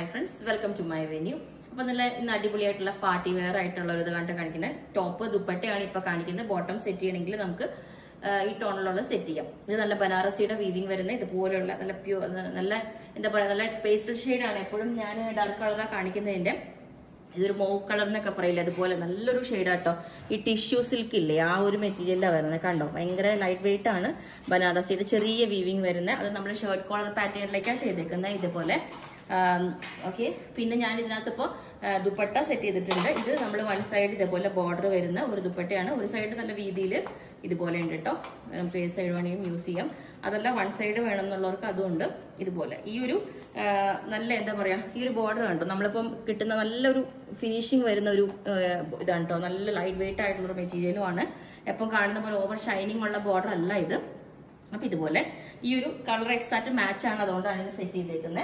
Friends welcome to my venue അപ്പൊ നല്ല ഇന്ന് അടിപൊളിയായിട്ടുള്ള പാർട്ടി വെയർ ആയിട്ടുള്ള ഒരു ഇത് കണ്ട് കാണിക്കുന്നത് ടോപ്പ് ദുപ്പട്ടയാണ് ഇപ്പൊ കാണിക്കുന്നത് ബോട്ടം സെറ്റ് ചെയ്യണമെങ്കിൽ നമുക്ക് ആ, ഈ ടോണിലുള്ള സെറ്റ് ചെയ്യാം ഇത് നല്ല ബനാറസിയുടെ വീവിങ് വരുന്ന ഇതുപോലെയുള്ള നല്ല പ്യൂർ നല്ല എന്താ പറയുക നല്ല പേസ്റ്റൽ ആണ് എപ്പോഴും ഞാൻ ഡാർക്ക് കളറാണ് കാണിക്കുന്നതിന്റെ ഇതൊരു മോ കളർ എന്നൊക്കെ പറയില്ല അതുപോലെ നല്ലൊരു ഷെയ്ഡാട്ടോ ഈ ടിഷ്യൂ സിൽക്ക് ഇല്ലേ ആ ഒരു മെറ്റീരിയലിലാണ് വരുന്നത് കണ്ടോ ഭയങ്കര ലൈറ്റ് വെയിറ്റ് ആണ് ബനാറസിയുടെ ചെറിയ വീവിങ് വരുന്നത് അത് നമ്മൾ ഷർട്ട് കോളർ പാറ്റേണിലേക്കാണ് ചെയ്തേക്കുന്നത് ഇതുപോലെ ഓക്കെ പിന്നെ ഞാൻ ഇതിനകത്ത് ഇപ്പോൾ ദുപ്പട്ട സെറ്റ് ചെയ്തിട്ടുണ്ട് ഇത് നമ്മൾ വൺ സൈഡ് ഇതേപോലെ ബോർഡർ വരുന്ന ഒരു ദുപ്പട്ടയാണ് ഒരു സൈഡ് നല്ല വീതിയിൽ ഇതുപോലെ ഉണ്ട് കേട്ടോ നമുക്ക് ഏത് സൈഡ് വേണമെങ്കിലും യൂസ് ചെയ്യാം അതല്ല വൺ സൈഡ് വേണം എന്നുള്ളവർക്ക് അതുകൊണ്ട് ഇതുപോലെ ഈ ഒരു ആ, നല്ല എന്താ പറയാ ഈ ഒരു ബോർഡർ കണ്ടോ നമ്മളിപ്പം കിട്ടുന്ന നല്ലൊരു ഫിനിഷിങ് വരുന്ന ഒരു ആ, ഇതാണ് കേട്ടോ നല്ല ലൈറ്റ് വെയിറ്റ് ആയിട്ടുള്ള ഒരു മെറ്റീരിയലും ആണ് എപ്പം കാണുന്ന പോലെ ഓവർ ഷൈനിങ് ഉള്ള ബോർഡർ അല്ല ഇത് അപ്പൊ ഇതുപോലെ ഈ ഒരു കളർ എക്സാക്ട് മാച്ച് ആണ് അതുകൊണ്ടാണ് ഇത് സെറ്റ് ചെയ്തേക്കുന്നത്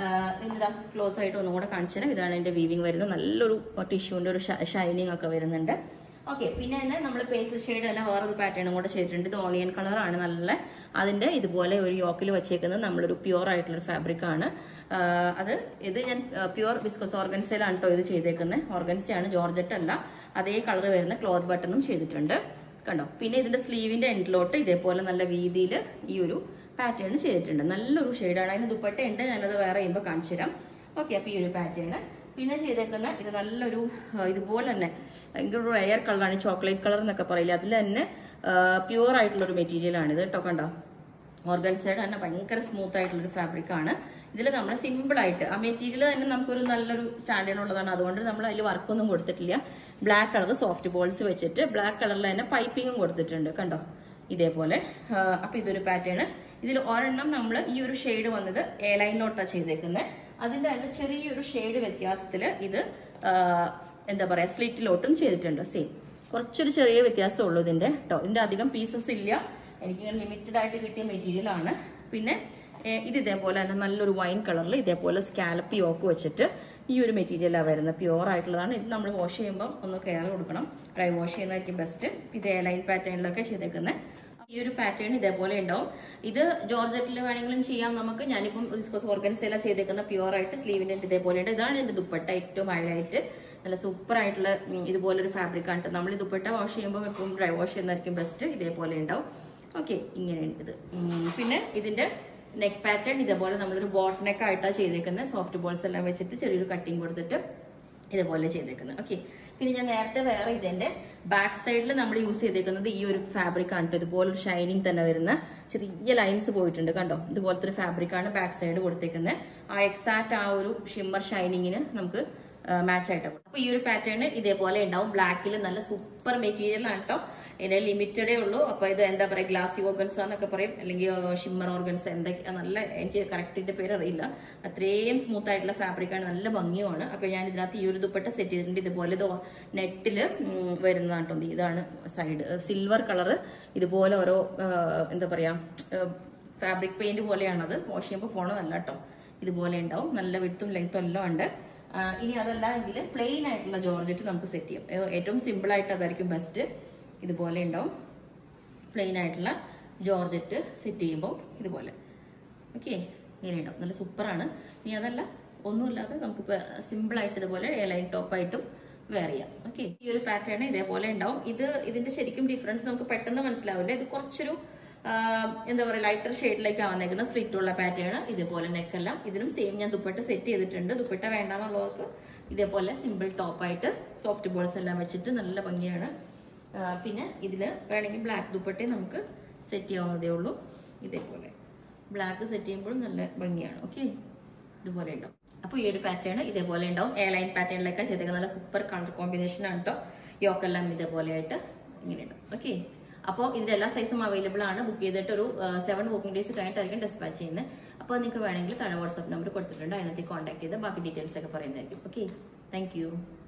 ഇതാ ക്ലോസ് ആയിട്ട് ഒന്നും കൂടെ കാണിച്ചു തരാം ഇതാണ് ഇതിന്റെ വീവിങ് വരുന്നത് നല്ലൊരു ടിഷ്യൂന്റെ ഒരു ഷൈനിങ് ഒക്കെ വരുന്നുണ്ട് ഓക്കെ പിന്നെ തന്നെ നമ്മൾ പേസ്റ്റൽ ഷെയ്ഡ് തന്നെ വേറൊരു പാറ്റേണും കൂടെ ചെയ്തിട്ടുണ്ട് ഇത് ഓണിയൻ കളറാണ് നല്ല അതിന്റെ ഇതുപോലെ ഒരു യോക്കിൽ വെച്ചേക്കുന്നത് നമ്മളൊരു പ്യുവർ ആയിട്ടുള്ള ഫാബ്രിക് ആണ് ആ, അത് ഇത് ഞാൻ പ്യുവർ ബിസ്കോസ് ഓർഗൻസയിലാണ് കേട്ടോ ഇത് ചെയ്തേക്കുന്നത് ഓർഗൻസയാണ് ജോർജറ്റ് അല്ല അതേ കളർ വരുന്ന ക്ലോത്ത് ബട്ടണും ചെയ്തിട്ടുണ്ട് കണ്ടോ പിന്നെ ഇതിന്റെ സ്ലീവിന്റെ എൻഡിലോട്ട് ഇതേപോലെ നല്ല വീതിയിൽ ഈ ഒരു പാറ്റേൺ ചെയ്തിട്ടുണ്ട് നല്ലൊരു ഷെയ്ഡാണ് അതിന് ദുപ്പട്ട ഉണ്ട് ഞാനത് വേറെ ചെയ്യുമ്പോൾ കാണിച്ചു തരാം ഓക്കെ അപ്പോൾ ഈ ഒരു പാറ്റേൺ പിന്നെ ചെയ്തേക്കുന്ന ഇത് നല്ലൊരു ആ, ഇതുപോലെ തന്നെ ഭയങ്കര ഒരു എയർ കളറാണ് ചോക്ലേറ്റ് കളർ എന്നൊക്കെ പറയില്ല അതിൽ തന്നെ പ്യുവർ ആയിട്ടുള്ള ഒരു മെറ്റീരിയൽ ആണ് ഇത് കേട്ടോ കണ്ടോ ഓർഗൻസൈഡ് തന്നെ ഭയങ്കര സ്മൂത്ത് ആയിട്ടുള്ള ഒരു ഫാബ്രിക് ആണ് ഇതിൽ നമ്മൾ സിമ്പിൾ ആയിട്ട് ആ മെറ്റീരിയൽ തന്നെ നമുക്കൊരു നല്ലൊരു സ്റ്റാൻഡേർഡ് ഉള്ളതാണ് അതുകൊണ്ട് നമ്മൾ അതിൽ വർക്കൊന്നും കൊടുത്തിട്ടില്ല ബ്ലാക്ക് കളർ സോഫ്റ്റ് ബോൾസ് വെച്ചിട്ട് ബ്ലാക്ക് കളറിൽ തന്നെ പൈപ്പിങ്ങും കൊടുത്തിട്ടുണ്ട് കണ്ടോ ഇതേപോലെ ആ, അപ്പൊ ഇതൊരു പാറ്റേൺ ഇതിൽ ഒരെണ്ണം നമ്മൾ ഈ ഒരു ഷെയ്ഡ് വന്നത് എ ലൈനിലോട്ടാണ് ചെയ്തേക്കുന്നത് അതിന്റെ തന്നെ ചെറിയൊരു ഷെയ്ഡ് വ്യത്യാസത്തിൽ ഇത് ആ, എന്താ പറയാ സ്ലിറ്റിലോട്ടും ചെയ്തിട്ടുണ്ട് സെയിം കുറച്ചൊരു ചെറിയ വ്യത്യാസമേ ഉള്ളൂ ഇതിന്റെ കേട്ടോ ഇതിന്റെ അധികം പീസസ് ഇല്ല എനിക്ക് ലിമിറ്റഡ് ആയിട്ട് കിട്ടിയ മെറ്റീരിയൽ ആണ് പിന്നെ ഏ, ഇത് ഇതേപോലെ തന്നെ നല്ലൊരു വൈൻ കളറിൽ ഇതേപോലെ സ്കാലപ്പ് യോക്ക് വെച്ചിട്ട് ഈ ഒരു മെറ്റീരിയലാണ് വരുന്നത് പ്യുവർ ആയിട്ടുള്ളതാണ് ഇത് നമ്മൾ വാഷ് ചെയ്യുമ്പോൾ ഒന്ന് കെയർ കൊടുക്കണം ഡ്രൈ വാഷ് ചെയ്യുന്നതായിരിക്കും ബെസ്റ്റ് ഇത് എ ലൈൻ പാറ്റേണിലൊക്കെ ചെയ്തേക്കുന്നത് ഈ ഒരു പാറ്റേൺ ഇതേപോലെ ഉണ്ടാവും ഇത് ജോർജറ്റിൽ വേണമെങ്കിലും ചെയ്യാം നമുക്ക് ഞാനിപ്പം വിസ്കോസ് ഓർഗൻസേല ചെയ്തേക്കുന്ന പ്യുവർ ആയിട്ട് സ്ലീവിന്റെ ഇതേപോലെ ഉണ്ട് ഇതാണ് എന്റെ ദുപ്പട്ട ഏറ്റവും ഹൈലൈറ്റ് നല്ല സൂപ്പർ ആയിട്ടുള്ള ഉം, ഇതുപോലെ ഒരു ഫാബ്രിക് ആണ് ട്ടോ. നമ്മൾ ഈ ദുപ്പട്ട വാഷ് ചെയ്യുമ്പോൾ എപ്പോഴും ഡ്രൈ വാഷ് ചെയ്യുന്നതായിരിക്കും ബെസ്റ്റ് ഇതേപോലെ ഉണ്ടാവും ഓക്കെ ഇങ്ങനെയുണ്ട് ഇത് ഉം, പിന്നെ ഇതിന്റെ നെക്ക് പാറ്റേൺ ഇതേപോലെ നമ്മളൊരു ബോട്ട് നെക്ക് ആയിട്ടാണ് ചെയ്തേക്കുന്നത് സോഫ്റ്റ് ബോൾസ് എല്ലാം വെച്ചിട്ട് ചെറിയൊരു കട്ടിങ് കൊടുത്തിട്ട് ഇതുപോലെ ചെയ്തേക്കുന്നത് ഓക്കെ പിന്നെ ഞാൻ നേരത്തെ വേറെ ഇതിന്റെ ബാക്ക് സൈഡിൽ നമ്മൾ യൂസ് ചെയ്തേക്കുന്നത് ഈ ഒരു ഫാബ്രിക് ആണ് ട്ടോ. ഇതുപോലെ ഒരു ഷൈനിങ് തന്നെ വരുന്ന ചെറിയ ലൈൻസ് പോയിട്ടുണ്ട് കണ്ടോ ഇതുപോലത്തെ ഒരു ഫാബ്രിക് ആണ് ബാക്ക് സൈഡ് കൊടുത്തേക്കുന്നത് ആ എക്സാക്ട് ആ ഒരു ഷിമ്മർ ഷൈനിങ്ങിന് നമുക്ക് മാച്ച് ആയിട്ട് അപ്പൊ ഈ ഒരു പാറ്റേൺ ഇതേപോലെ ഉണ്ടാവും ബ്ലാക്കിൽ നല്ല സൂപ്പർ മെറ്റീരിയൽ ആണ് കേട്ടോ ഇതിന്റെ ലിമിറ്റഡേ ഉള്ളൂ അപ്പൊ ഇത് എന്താ പറയാ ഗ്ലാസി ഓർഗൻസ് എന്നൊക്കെ പറയും അല്ലെങ്കിൽ ഷിമ്മർ ഓർഗൻസ് എന്തൊക്കെ നല്ല എനിക്ക് കറക്റ്റിന്റെ പേര് അറിയില്ല അത്രയും സ്മൂത്ത് ആയിട്ടുള്ള ഫാബ്രിക് ആണ് നല്ല ഭംഗിയുമാണ് അപ്പൊ ഞാൻ ഇതിനകത്ത് ഈ ഒരു ദുപ്പട്ട സെറ്റ് ചെയ്തിട്ടുണ്ട് ഇതുപോലെ ഇത് നെറ്റില് വരുന്നതാണ് കേട്ടോ ഇതാണ് സൈഡ് സിൽവർ കളർ ഇതുപോലെ ഓരോ ആ, എന്താ പറയാ ഫാബ്രിക് പെയിന്റ് പോലെയാണത് വാഷ് ചെയ്യുമ്പോൾ പോണതല്ല കേട്ടോ ഇതുപോലെ ഉണ്ടാവും നല്ല വിട്ടും ലെങ്ത്തും എല്ലാം ഉണ്ട് ആ, ഇനി അതല്ല എങ്കിൽ പ്ലെയിൻ ആയിട്ടുള്ള ജോർജറ്റ് നമുക്ക് സെറ്റ് ചെയ്യാം ഏ, ഏറ്റവും സിമ്പിൾ ആയിട്ട് അതായിരിക്കും ബെസ്റ്റ് ഇതുപോലെ ഉണ്ടാവും പ്ലെയിൻ ആയിട്ടുള്ള ജോർജറ്റ് സെറ്റ് ചെയ്യുമ്പോൾ ഇതുപോലെ ഓക്കെ ഇങ്ങനെ ഉണ്ടാവും നല്ല സൂപ്പറാണ് ഇനി അതല്ല ഒന്നുമില്ലാതെ നമുക്ക് സിമ്പിൾ ആയിട്ട് ഇതുപോലെ എ ലൈൻ ടോപ്പായിട്ടും വെയർ ചെയ്യാം ഓക്കെ ഈ ഒരു പാറ്റേൺ ഇതേപോലെ ഉണ്ടാവും ഇത് ഇതിന്റെ ശരിക്കും ഡിഫറൻസ് നമുക്ക് പെട്ടെന്ന് മനസ്സിലാവില്ല ഇത് കുറച്ചൊരു ആ, എന്താ പറയുക ലൈറ്റർ ഷെയ്ഡിലേക്ക് വന്നേക്കുന്ന സ്ലിറ്റ് ഉള്ള പാറ്റേൺ ഇതേപോലെ നെക്കെല്ലാം ഇതിനും സെയിം ഞാൻ ദുപ്പട്ട സെറ്റ് ചെയ്തിട്ടുണ്ട് ദുപ്പട്ട വേണ്ടാന്നുള്ളവർക്ക് ഇതേപോലെ സിമ്പിൾ ടോപ്പായിട്ട് സോഫ്റ്റ് ബോൾസ് എല്ലാം വെച്ചിട്ട് നല്ല ഭംഗിയാണ് ആ, പിന്നെ ഇതിൽ വേണമെങ്കിൽ ബ്ലാക്ക് ദുപ്പട്ടയും നമുക്ക് സെറ്റ് ചെയ്യാവുന്നതേ ഉള്ളൂ ഇതേപോലെ ബ്ലാക്ക് സെറ്റ് ചെയ്യുമ്പോഴും നല്ല ഭംഗിയാണ് ഓക്കെ ഇതുപോലെ ഉണ്ടാവും അപ്പോൾ ഈ ഒരു പാറ്റേൺ ഇതേപോലെ ഉണ്ടാവും എ ലൈൻ പാറ്റേണിലൊക്കെ ചെയ്തേക്കുന്ന നല്ല സൂപ്പർ കളർ കോമ്പിനേഷൻ ആണ് കേട്ടോ യോക്കെല്ലാം ഇതേപോലെ ആയിട്ട് ഇങ്ങനെ ഉണ്ടാവും ഓക്കെ അപ്പോൾ ഇതിന്റെ എല്ലാ സൈസും അവൈലബിൾ ആണ് ബുക്ക് ചെയ്തിട്ട് ഒരു സെവൻ വർക്കിംഗ് ഡേയ്സ് കഴിഞ്ഞിട്ടായിരിക്കും ഡിസ്പാച്ച് ചെയ്യുന്നത് അപ്പോൾ നിങ്ങൾക്ക് വേണമെങ്കിൽ താഴെ വാട്സ്ആപ്പ് നമ്പർ കൊടുത്തിട്ടുണ്ട് അതിനകത്ത് കോൺടാക്ട് ചെയ്ത് ബാക്കി ഡീറ്റെയിൽസ് ഒക്കെ പറയുന്നതായിരിക്കും ഓക്കെ താങ്ക്